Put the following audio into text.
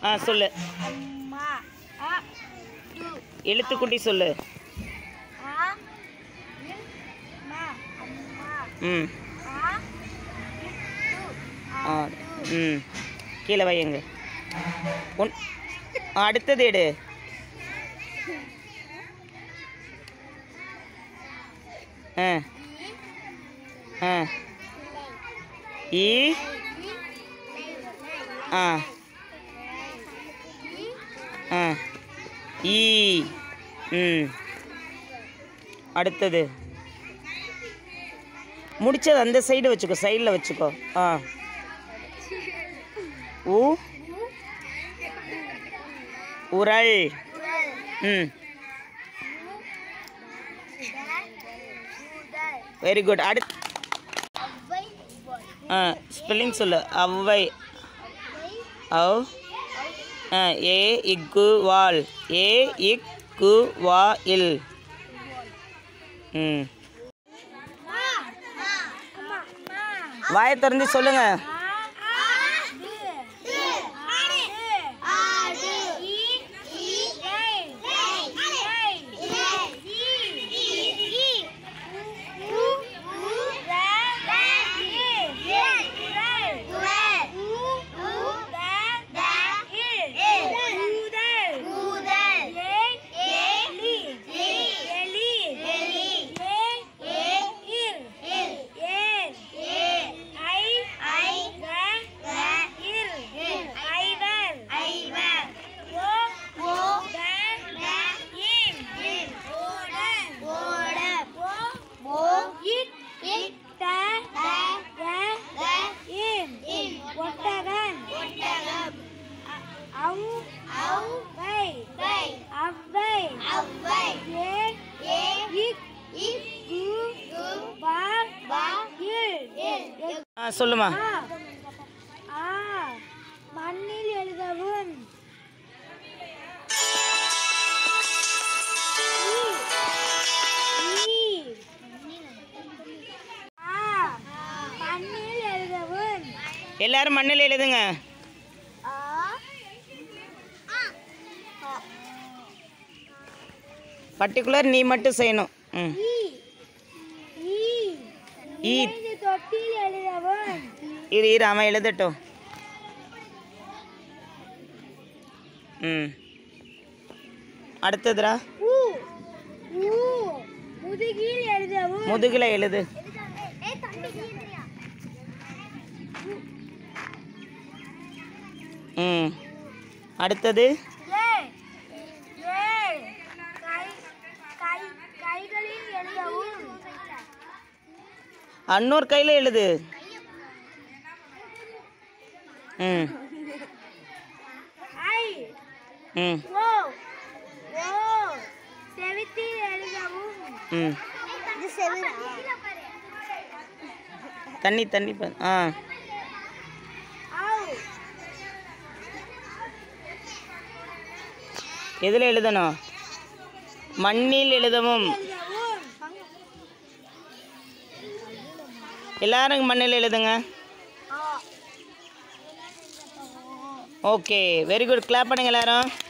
ஆ சொல்லு அம்மா அ டு எழுத்துக்குட்டி சொல்லு ஆ இல் மா அம்மா ம் ஆ இல் டு ஆ ம் கீழே வையுங்க ஒன் ஆ, அடுத்தது எடு ஆ ஆ ஈ ஆ ஆ ஈ ம் அடுத்தது முடிச்சது அந்த சைடு வச்சுக்கோ சைடில் வச்சுக்கோ ஆ உ உரல் ம் வெரி குட் அடுத் ஆ ஸ்பெல்லிங் சொல்லு அவ்வை அவ் ஆ ஏ இக்கு வால் ஏ இக்கு வா இல் ம் வாயை திறந்து சொல்லுங்க ஒட்டகன் அவு அவ்வை அவ்வை அவ்வை ஏ ஏ இக் இக் கு கு பா பா இல் ஆ சொல்லுமா ஆ ஆ மண்ணில் எழுதவும் ஈ. ஈ. ஆ மண்ணில் எழுதவும் எல்லாரும் மண்ணில் எழுதுங்க ஆ பர்டிகுலர் நீ மட்டும் செய்யணும் ம் ஈ ஈ ஈ. இணைந்து தொட்டில் எழுதவும் இரு இரு அவன் எழுதட்டும் ம் அடுத்ததுடா ஊ ஊ முதுகில் எழுதவும் முதுகில் எழுது ம் அடுத்தது ஏ ஏ கை கை கைகளில் எழுதவும் அன்னூர் கையில் எழுது ம் ஐ ம் ஓ ஓ செவித்தில் எழுதவும் ம் இது செவிரா தண்ணி தண்ணி ப- ஆ ஆவ் எதில் எழுதணும் மண்ணில் எழுதவும் எழுதவும் எல்லாரும் மண்ணில் எழுதுங்க ஆ ஓகே வெரி குட் கிளாப் பண்ணுங்க எல்லாரும்